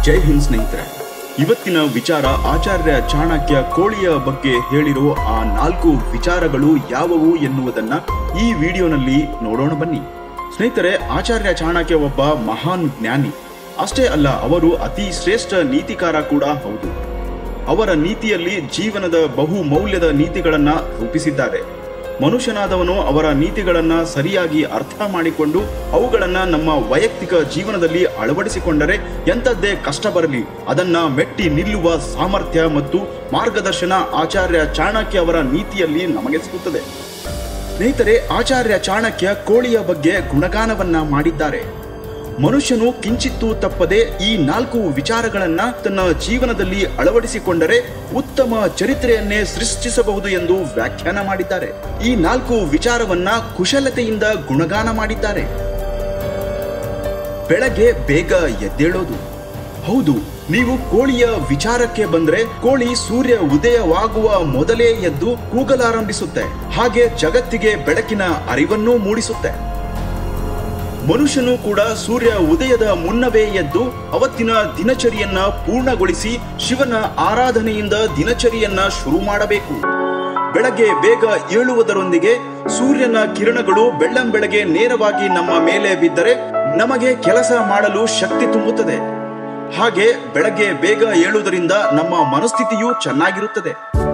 ಜೈ ಹಿಂದ್ ಸ್ನೇಹಿತರೆ ಇವತ್ತಿನ ವಿಚಾರ ಆಚಾರ್ಯ ಚಾಣಕ್ಯ ಕೋಳಿಯ ಬಗ್ಗೆ ಹೇಳಿರೋ ಆ ನಾಲ್ಕು ವಿಚಾರಗಳು ಯಾವುವು ಎನ್ನುವುದನ್ನ ಈ ವಿಡಿಯೋನಲ್ಲಿ ನೋಡೋಣ ಬನ್ನಿ ಸ್ನೇಹಿತರೆ ಆಚಾರ್ಯ ಚಾಣಕ್ಯ ಒಬ್ಬ ಮಹಾನ್ ಜ್ಞಾನಿ ಅಷ್ಟೇ ಅಲ್ಲ ಅವರು ಅತಿ ಶ್ರೇಷ್ಠ ನೀತಿಕಾರ ಕೂಡ ಹೌದು ಅವರ ನೀತಿಯಲ್ಲಿ ಜೀವನದ ಬಹು ಮೌಲ್ಯದ ನೀತಿಗಳನ್ನ ರೂಪಿಸಿದ್ದಾರೆ ಮನುಷ್ಯನಾದವನು ಅವರ ನೀತಿಗಳನ್ನ ಸರಿಯಾಗಿ ಅರ್ಥ ಮಾಡಿಕೊಂಡು ಅವುಗಳನ್ನ ನಮ್ಮ ವೈಯಕ್ತಿಕ ಜೀವನದಲ್ಲಿ ಅಳವಡಿಸಿಕೊಂಡರೆ ಎಂಥದ್ದೇ ಕಷ್ಟ ಬರಲಿ ಅದನ್ನ ಮೆಟ್ಟಿ ನಿಲ್ಲುವ ಸಾಮರ್ಥ್ಯ ಮತ್ತು ಮಾರ್ಗದರ್ಶನ ಆಚಾರ್ಯ ಚಾಣಕ್ಯ ಅವರ ನೀತಿಯಲ್ಲಿ ನಮಗೆ ಸಿಗುತ್ತದೆ ಸ್ನೇಹಿತರೆ ಆಚಾರ್ಯ ಚಾಣಕ್ಯ ಕೋಳಿಯ ಬಗ್ಗೆ ಗುಣಗಾನವನ್ನ ಮಾಡಿದ್ದಾರೆ ಮನುಷ್ಯನು ಕಿಂಚಿತ್ತೂ ತಪ್ಪದೆ ಈ ನಾಲ್ಕು ವಿಚಾರಗಳನ್ನ ತನ್ನ ಜೀವನದಲ್ಲಿ ಅಳವಡಿಸಿಕೊಂಡರೆ ಉತ್ತಮ ಚರಿತ್ರೆಯನ್ನೇ ಸೃಷ್ಟಿಸಬಹುದು ಎಂದು ವ್ಯಾಖ್ಯಾನ ಮಾಡಿದ್ದಾರೆ ಈ ನಾಲ್ಕು ವಿಚಾರವನ್ನ ಕುಶಲತೆಯಿಂದ ಗುಣಗಾನ ಮಾಡಿದ್ದಾರೆ ಬೆಳಗ್ಗೆ ಬೇಗ ಎದ್ದೇಳೋದು ಹೌದು ನೀವು ಕೋಳಿಯ ವಿಚಾರಕ್ಕೆ ಬಂದ್ರೆ ಕೋಳಿ ಸೂರ್ಯ ಉದಯವಾಗುವ ಮೊದಲೇ ಎದ್ದು ಕೂಗಲಾರಂಭಿಸುತ್ತೆ ಹಾಗೆ ಜಗತ್ತಿಗೆ ಬೆಳಕಿನ ಅರಿವನ್ನೂ ಮೂಡಿಸುತ್ತೆ ಮನುಷ್ಯನು ಕೂಡ ಸೂರ್ಯ ಉದಯದ ಮುನ್ನವೇ ಎದ್ದು ಅವತ್ತಿನ ದಿನಚರಿಯನ್ನ ಪೂರ್ಣಗೊಳಿಸಿ ಶಿವನ ಆರಾಧನೆಯಿಂದ ದಿನಚರಿಯನ್ನ ಶುರು ಮಾಡಬೇಕು ಬೆಳಗ್ಗೆ ಬೇಗ ಏಳುವುದರೊಂದಿಗೆ ಸೂರ್ಯನ ಕಿರಣಗಳು ಬೆಳ್ಳಂಬೆಳಗ್ಗೆ ನೇರವಾಗಿ ನಮ್ಮ ಮೇಲೆ ಬಿದ್ದರೆ ನಮಗೆ ಕೆಲಸ ಮಾಡಲು ಶಕ್ತಿ ತುಂಬುತ್ತದೆ ಹಾಗೆ ಬೆಳಗ್ಗೆ ಬೇಗ ಏಳುವುದರಿಂದ ನಮ್ಮ ಮನಸ್ಥಿತಿಯೂ ಚೆನ್ನಾಗಿರುತ್ತದೆ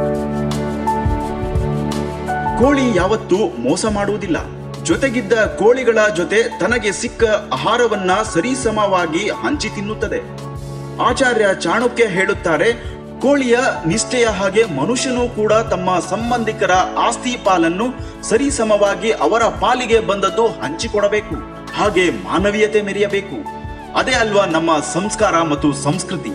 ಕೋಳಿ ಯಾವತ್ತೂ ಮೋಸ ಮಾಡುವುದಿಲ್ಲ ಜೊತೆಗಿದ್ದ ಕೋಳಿಗಳ ಜೊತೆ ತನಗೆ ಸಿಕ್ಕ ಆಹಾರವನ್ನ ಸರಿಸಮವಾಗಿ ಹಂಚಿ ತಿನ್ನುತ್ತದೆ ಆಚಾರ್ಯ ಚಾಣಕ್ಯ ಹೇಳುತ್ತಾರೆ ಕೋಳಿಯ ನಿಷ್ಠೆಯ ಹಾಗೆ ಮನುಷ್ಯನು ಕೂಡ ತಮ್ಮ ಸಂಬಂಧಿಕರ ಆಸ್ತಿ ಪಾಲನ್ನು ಸರಿಸಮವಾಗಿ ಅವರ ಪಾಲಿಗೆ ಬಂದದ್ದು ಹಂಚಿಕೊಡಬೇಕು ಹಾಗೆ ಮಾನವೀಯತೆ ಮೆರೆಯಬೇಕು ಅದೇ ಅಲ್ವಾ ನಮ್ಮ ಸಂಸ್ಕಾರ ಮತ್ತು ಸಂಸ್ಕೃತಿ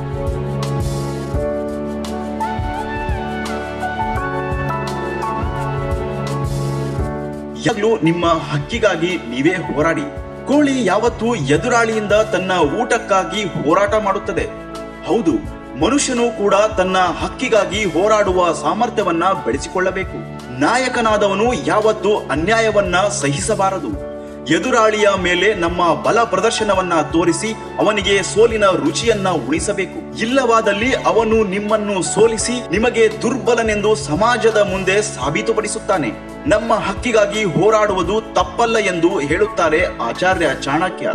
ಯಾವಾಗ್ಲೂ ನಿಮ್ಮ ಹಕ್ಕಿಗಾಗಿ ನೀವೇ ಹೋರಾಡಿ ಕೋಳಿ ಯಾವತ್ತೂ ಎದುರಾಳಿಯಿಂದ ತನ್ನ ಊಟಕ್ಕಾಗಿ ಹೋರಾಟ ಮಾಡುತ್ತದೆ ಹೌದು ಮನುಷ್ಯನು ಕೂಡ ತನ್ನ ಹಕ್ಕಿಗಾಗಿ ಹೋರಾಡುವ ಸಾಮರ್ಥ್ಯವನ್ನ ಬೆಳೆಸಿಕೊಳ್ಳಬೇಕು ನಾಯಕನಾದವನು ಯಾವತ್ತೂ ಅನ್ಯಾಯವನ್ನ ಸಹಿಸಬಾರದು ಎದುರಾಳಿಯ ಮೇಲೆ ನಮ್ಮ ಬಲ ಪ್ರದರ್ಶನವನ್ನ ತೋರಿಸಿ ಅವನಿಗೆ ಸೋಲಿನ ರುಚಿಯನ್ನ ಉಣಿಸಬೇಕು ಇಲ್ಲವಾದಲ್ಲಿ ಅವನು ನಿಮ್ಮನ್ನು ಸೋಲಿಸಿ ನಿಮಗೆ ದುರ್ಬಲನೆಂದು ಸಮಾಜದ ಮುಂದೆ ಸಾಬೀತುಪಡಿಸುತ್ತಾನೆ ನಮ್ಮ ಹಕ್ಕಿಗಾಗಿ ಹೋರಾಡುವುದು ತಪ್ಪಲ್ಲ ಎಂದು ಹೇಳುತ್ತಾರೆ ಆಚಾರ್ಯ ಚಾಣಕ್ಯ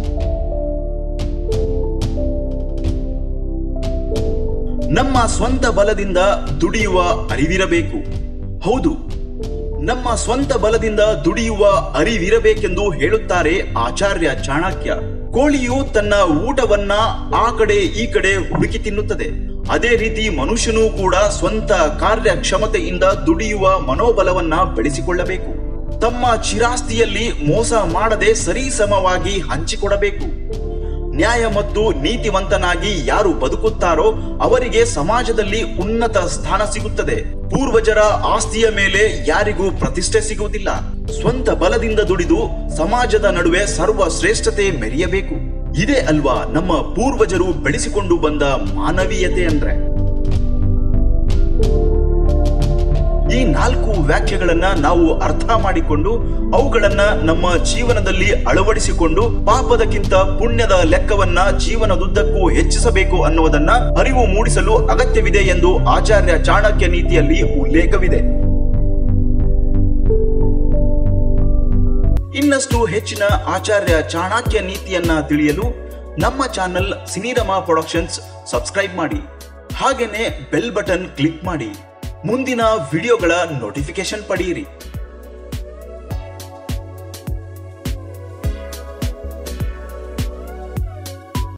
ನಮ್ಮ ಸ್ವಂತ ಬಲದಿಂದ ದುಡಿಯುವ ಅರಿವಿರಬೇಕು ಹೌದು ನಮ್ಮ ಸ್ವಂತ ಬಲದಿಂದ ದುಡಿಯುವ ಅರಿವಿರಬೇಕೆಂದು ಹೇಳುತ್ತಾರೆ ಆಚಾರ್ಯ ಚಾಣಕ್ಯ ಕೋಳಿಯು ತನ್ನ ಊಟವನ್ನ ಆ ಕಡೆ ಈ ಕಡೆ ಹುಡುಕಿ ತಿನ್ನುತ್ತದೆ ಅದೇ ರೀತಿ ಮನುಷ್ಯನೂ ಕೂಡ ಸ್ವಂತ ಕಾರ್ಯಕ್ಷಮತೆಯಿಂದ ದುಡಿಯುವ ಮನೋಬಲವನ್ನ ಬೆಳೆಸಿಕೊಳ್ಳಬೇಕು ತಮ್ಮ ಚಿರಾಸ್ತಿಯಲ್ಲಿ ಮೋಸ ಮಾಡದೆ ಸರಿಸಮವಾಗಿ ಹಂಚಿಕೊಡಬೇಕು ನ್ಯಾಯ ಮತ್ತು ನೀತಿವಂತನಾಗಿ ಯಾರು ಬದುಕುತ್ತಾರೋ ಅವರಿಗೆ ಸಮಾಜದಲ್ಲಿ ಉನ್ನತ ಸ್ಥಾನ ಸಿಗುತ್ತದೆ ಪೂರ್ವಜರ ಆಸ್ತಿಯ ಮೇಲೆ ಯಾರಿಗೂ ಪ್ರತಿಷ್ಠೆ ಸಿಗುವುದಿಲ್ಲ ಸ್ವಂತ ಬಲದಿಂದ ದುಡಿದು ಸಮಾಜದ ನಡುವೆ ಸರ್ವ ಶ್ರೇಷ್ಠತೆ ಮೆರೆಯಬೇಕು ಇದೇ ಅಲ್ವಾ ನಮ್ಮ ಪೂರ್ವಜರು ಬೆಳೆಸಿಕೊಂಡು ಬಂದ ಮಾನವೀಯತೆ ಅಂದ್ರೆ ಈ ನಾಲ್ಕು ವ್ಯಾಖ್ಯೆಗಳನ್ನ ನಾವು ಅರ್ಥ ಮಾಡಿಕೊಂಡು ಅವುಗಳನ್ನ ನಮ್ಮ ಜೀವನದಲ್ಲಿ ಅಳವಡಿಸಿಕೊಂಡು ಪಾಪದಕ್ಕಿಂತ ಪುಣ್ಯದ ಲೆಕ್ಕವನ್ನ ಜೀವನದುದ್ದಕ್ಕೂ ಹೆಚ್ಚಿಸಬೇಕು ಅನ್ನುವುದನ್ನ ಅರಿವು ಮೂಡಿಸಲು ಅಗತ್ಯವಿದೆ ಎಂದು ಆಚಾರ್ಯ ಚಾಣಕ್ಯ ನೀತಿಯಲ್ಲಿ ಉಲ್ಲೇಖವಿದೆ ಇನ್ನಷ್ಟು ಹೆಚ್ಚಿನ ಆಚಾರ್ಯ ಚಾಣಕ್ಯ ನೀತಿಯನ್ನ ತಿಳಿಯಲು ನಮ್ಮ ಚಾನೆಲ್ ಸಿನಿರಮಾ ಪ್ರೊಡಕ್ಷನ್ಸ್ ಸಬ್ಸ್ಕ್ರೈಬ್ ಮಾಡಿ ಹಾಗೇನೆ ಬೆಲ್ ಬಟನ್ ಕ್ಲಿಕ್ ಮಾಡಿ ಮುಂದಿನ ವಿಡಿಯೋಗಳ ನೋಟಿಫಿಕೇಶನ್ ಪಡೆಯಿರಿ